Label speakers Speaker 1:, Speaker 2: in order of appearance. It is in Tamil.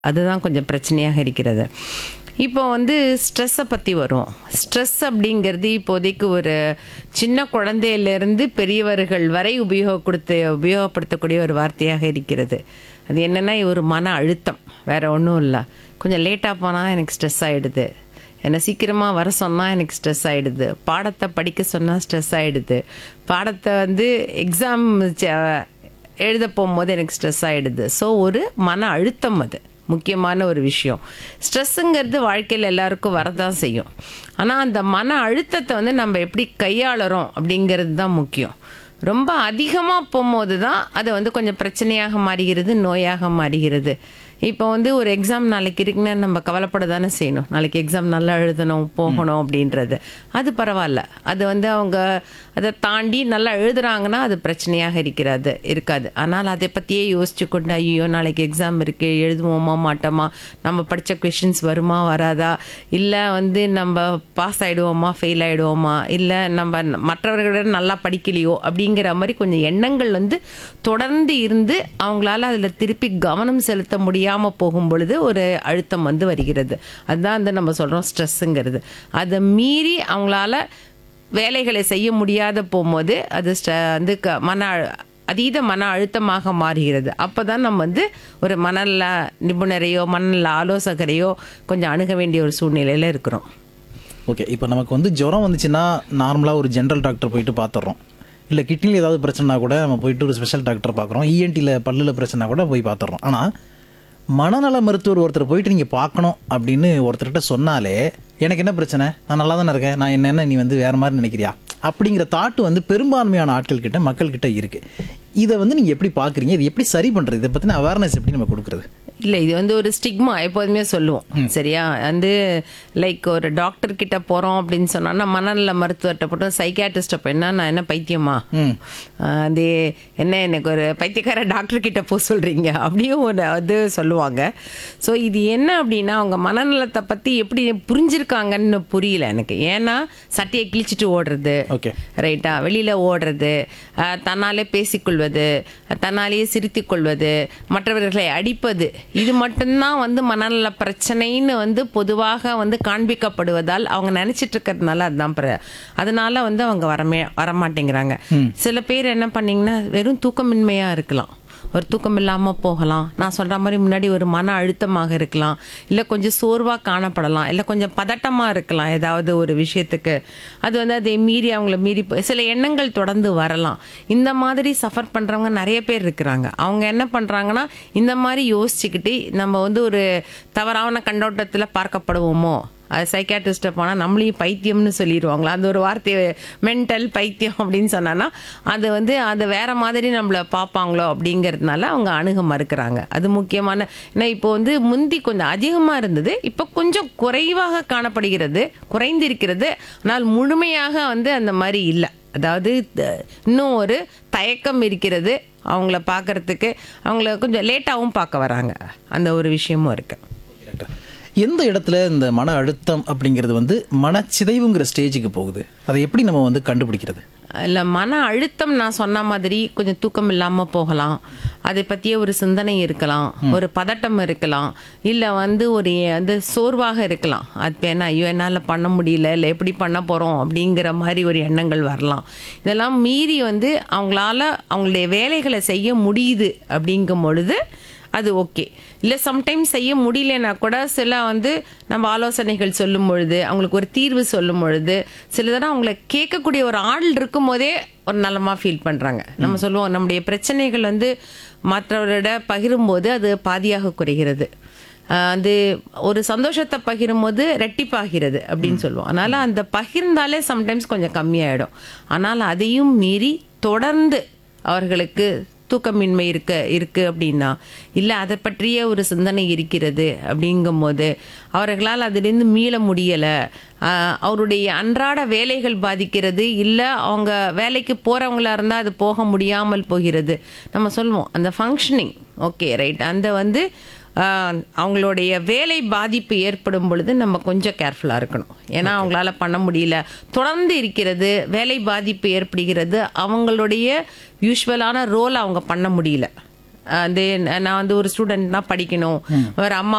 Speaker 1: அதுதான் கொஞ்சம் பிரச்சனையாக இருக்கிறது இப்போ வந்து ஸ்ட்ரெஸ்ஸை பற்றி வரும் ஸ்ட்ரெஸ் அப்படிங்கிறது இப்போதைக்கு ஒரு சின்ன குழந்தையிலேருந்து பெரியவர்கள் வரை உபயோக கொடுத்து உபயோகப்படுத்தக்கூடிய ஒரு வார்த்தையாக இருக்கிறது அது என்னென்னா ஒரு மன அழுத்தம் வேற ஒன்றும் இல்லை கொஞ்சம் லேட்டாக போனால் எனக்கு ஸ்ட்ரெஸ் ஆகிடுது என்னை சீக்கிரமாக வர சொன்னால் எனக்கு ஸ்ட்ரெஸ் ஆகிடுது பாடத்தை படிக்க சொன்னால் ஸ்ட்ரெஸ் ஆகிடுது பாடத்தை வந்து எக்ஸாம் எழுத போகும்போது எனக்கு ஸ்ட்ரெஸ் ஆகிடுது ஸோ ஒரு மன அழுத்தம் அது முக்கியமான ஒரு விஷயம் ஸ்ட்ரெஸ்ஸுங்கிறது வாழ்க்கையில் எல்லாருக்கும் வரதான் செய்யும் ஆனால் அந்த மன அழுத்தத்தை வந்து நம்ம எப்படி கையாளுறோம் அப்படிங்கிறது தான் முக்கியம் ரொம்ப அதிகமாக போகும்போது தான் அது வந்து கொஞ்சம் பிரச்சனையாக மாறுகிறது நோயாக மாறுகிறது இப்போ வந்து ஒரு எக்ஸாம் நாளைக்கு இருக்குன்னா நம்ம கவலைப்பட தானே செய்யணும் நாளைக்கு எக்ஸாம் நல்லா எழுதணும் போகணும் அப்படின்றது அது பரவாயில்ல அது வந்து அவங்க அதை தாண்டி நல்லா எழுதுறாங்கன்னா அது பிரச்சனையாக இருக்கிறது இருக்காது ஆனால் அதை பற்றியே யோசிச்சு கொண்டு ஐயோ நாளைக்கு எக்ஸாம் இருக்கு எழுதுவோமா மாட்டோமா நம்ம படித்த கொஷின்ஸ் வருமா வராதா இல்லை வந்து நம்ம பாஸ் ஆகிடுவோமா ஃபெயில் ஆகிடுவோமா இல்லை நம்ம மற்றவர்களிட நல்லா படிக்கலையோ அப்படிங்கிற மாதிரி கொஞ்சம் எண்ணங்கள் வந்து தொடர்ந்து இருந்து அவங்களால அதில் திருப்பி கவனம் செலுத்த முடியாமல் போகும் பொழுது ஒரு அழுத்தம் வந்து வருகிறது அதுதான் வந்து நம்ம சொல்கிறோம் ஸ்ட்ரெஸ்ஸுங்கிறது அதை மீறி அவங்களால வேலைகளை செய்ய முடியாத போகும்போது அது ஸ்ட- வந்து க மன அழு- அதீத மன அழுத்தமாக மாறுகிறது அப்போ தான் நம்ம வந்து ஒரு மனநல நிபுணரையோ மனநல ஆலோசகரையோ கொஞ்சம் அணுக வேண்டிய ஒரு சூழ்நிலையில் இருக்கிறோம்
Speaker 2: ஓகே இப்போ நமக்கு வந்து ஜுரம் வந்துச்சுன்னா நார்மலாக ஒரு ஜென்ரல் டாக்டர் போயிட்டு பார்த்துடுறோம் இல்லை கிட்னியில் ஏதாவது பிரச்சனைனா கூட நம்ம போயிட்டு ஒரு ஸ்பெஷல் டாக்டர் பார்க்குறோம் இஎன்டியில் பல்லில் பிரச்சனை கூட போய் பார்த்துடுறோம் ஆனால் மனநல மருத்துவர் ஒருத்தர் போயிட்டு நீங்கள் பார்க்கணும் அப்படின்னு ஒருத்தர்கிட்ட சொன்னாலே எனக்கு என்ன பிரச்சனை நான் நல்லா தானே இருக்கேன் நான் என்னென்ன நீ வந்து வேறு மாதிரி நினைக்கிறியா அப்படிங்கிற தாட்டு வந்து பெரும்பான்மையான ஆட்கள் கிட்ட மக்கள் கிட்ட இருக்குது இதை வந்து நீங்கள் எப்படி பார்க்குறீங்க இது எப்படி சரி பண்ணுறது இதை பற்றின அவேர்னஸ் எப்படி நம்ம கொடுக்குறது
Speaker 1: இல்லை இது வந்து ஒரு ஸ்டிக்மா எப்போதுமே சொல்லுவோம் சரியா வந்து லைக் ஒரு டாக்டர் கிட்ட போகிறோம் அப்படின்னு சொன்னோன்னா மனநல மருத்துவர்கிட்ட போட்டோம் சைக்காட்ரிஸ்ட்டை போயின்னா நான் என்ன பைத்தியமா
Speaker 2: ம்
Speaker 1: ஆஹ் அது என்ன எனக்கு ஒரு பைத்தியக்கார டாக்டர் கிட்ட போக சொல்கிறீங்க அப்படியும் ஒரு இது சொல்லுவாங்க ஸோ இது என்ன அப்படின்னா அவங்க மனநலத்தை பற்றி எப்படி புரிஞ்சிருக்காங்கன்னு புரியல எனக்கு ஏன்னா சட்டையை கிழிச்சிட்டு ஓடுறது
Speaker 2: ஓகே
Speaker 1: ரைட்டா வெளியில் ஓடுறது ஆஹ் தன்னாலே பேசிக்கொள்வது தன்னாலேயே சிரித்துக் கொள்வது மற்றவர்களை அடிப்பது இது மட்டும்தான் வந்து மனநல பிரச்சனைன்னு வந்து பொதுவாக வந்து காண்பிக்கப்படுவதால் அவங்க நினைச்சிட்டு இருக்கிறதுனால அதுதான் பிர- அதனால வந்து அவங்க வரமே வரமாட்டேங்கிறாங்க சில பேர் என்ன பண்ணீங்கன்னா வெறும் தூக்கமின்மையா இருக்கலாம் ஒரு தூக்கம் இல்லாமல் போகலாம் நான் சொல்கிற மாதிரி முன்னாடி ஒரு மன அழுத்தமாக இருக்கலாம் இல்லை கொஞ்சம் சோர்வாக காணப்படலாம் இல்லை கொஞ்சம் பதட்டமாக இருக்கலாம் ஏதாவது ஒரு விஷயத்துக்கு அது வந்து அதை மீறி அவங்கள மீறி போ- சில எண்ணங்கள் தொடர்ந்து வரலாம் இந்த மாதிரி சஃபர் பண்ணுறவங்க நிறைய பேர் இருக்கிறாங்க அவங்க என்ன பண்ணுறாங்கன்னா இந்த மாதிரி யோசிச்சுக்கிட்டு நம்ம வந்து ஒரு தவறான கண்ணோட்டத்தில் பார்க்கப்படுவோமோ அது சைக்காட்ரிஸ்ட்டை போனால் நம்மளையும் பைத்தியம்னு சொல்லிடுவாங்களா அந்த ஒரு வார்த்தையை மென்டல் பைத்தியம் அப்படின்னு சொன்னான்னா அது வந்து அது வேற மாதிரி நம்மளை பார்ப்பாங்களோ அப்படிங்கிறதுனால அவங்க அணுக மறுக்கிறாங்க அது முக்கியமான ஏன்னா இப்போ வந்து முந்தி கொஞ்சம் அதிகமாக இருந்தது இப்போ கொஞ்சம் குறைவாக காணப்படுகிறது குறைந்திருக்கிறது ஆனால் முழுமையாக வந்து அந்த மாதிரி இல்லை அதாவது த- இன்னும் ஒரு தயக்கம் இருக்கிறது அவங்கள பார்க்கறதுக்கு அவங்கள கொஞ்சம் லேட்டாகவும் பார்க்க வராங்க அந்த ஒரு விஷயமும் இருக்குது
Speaker 2: டாக்டர் எந்த இடத்துல இந்த மன அழுத்தம் அப்படிங்கிறது வந்து மனச்சிதைவுங்கிற ஸ்டேஜுக்கு போகுது அதை எப்படி நம்ம வந்து கண்டுபிடிக்கிறது
Speaker 1: இல்லை மன அழுத்தம் நான் சொன்ன மாதிரி கொஞ்சம் தூக்கம் இல்லாமல் போகலாம் அதை பற்றிய ஒரு சிந்தனை இருக்கலாம் ஒரு பதட்டம் இருக்கலாம் இல்லை வந்து ஒரு வந்து சோர்வாக இருக்கலாம் அது என்ன ஐயோ என்னால் பண்ண முடியல இல்லை எப்படி பண்ண போகிறோம் அப்படிங்கிற மாதிரி ஒரு எண்ணங்கள் வரலாம் இதெல்லாம் மீறி வந்து அவங்களால அவங்களுடைய வேலைகளை செய்ய முடியுது அப்படிங்கும் பொழுது அது ஓகே இல்லை சம்டைம்ஸ் செய்ய முடியலனா கூட சில வந்து நம்ம ஆலோசனைகள் சொல்லும் பொழுது அவங்களுக்கு ஒரு தீர்வு சொல்லும் பொழுது சில தடவை அவங்கள கேட்கக்கூடிய ஒரு ஆள் இருக்கும் போதே ஒரு நலமாக ஃபீல் பண்ணுறாங்க நம்ம சொல்லுவோம் நம்முடைய பிரச்சனைகள் வந்து மற்றவரிட பகிரும்போது அது பாதியாக குறைகிறது ஆஹ் அது ஒரு சந்தோஷத்தை பகிரும்போது ரெட்டிப்பாகிறது அப்படின்னு சொல்லுவோம் அதனால அந்த பகிர்ந்தாலே சம்டைம்ஸ் கொஞ்சம் கம்மியாயிடும் ஆனால் அதையும் மீறி தொடர்ந்து அவர்களுக்கு தூக்கமின்மை இருக்க இருக்கு அப்படின்னா இல்லை அதை பற்றிய ஒரு சிந்தனை இருக்கிறது அப்படிங்கும்போது அவர்களால் அதிலிருந்து மீள முடியலை அவருடைய அன்றாட வேலைகள் பாதிக்கிறது இல்லை அவங்க வேலைக்கு போகிறவங்களா இருந்தால் அது போக முடியாமல் போகிறது நம்ம சொல்லுவோம் அந்த ஃபங்க்ஷனிங் ஓகே ரைட் அந்த வந்து ஆஹ், அவங்களுடைய வேலை பாதிப்பு ஏற்படும் பொழுது நம்ம கொஞ்சம் கேர்ஃபுல்லாக இருக்கணும் ஏன்னா அவங்களால பண்ண முடியல தொடர்ந்து இருக்கிறது வேலை பாதிப்பு ஏற்படுகிறது அவங்களுடைய யூஸ்வலான ரோல் அவங்க பண்ண முடியல அது நான் வந்து ஒரு ஸ்டூடெண்ட்னா படிக்கணும் ஒரு அம்மா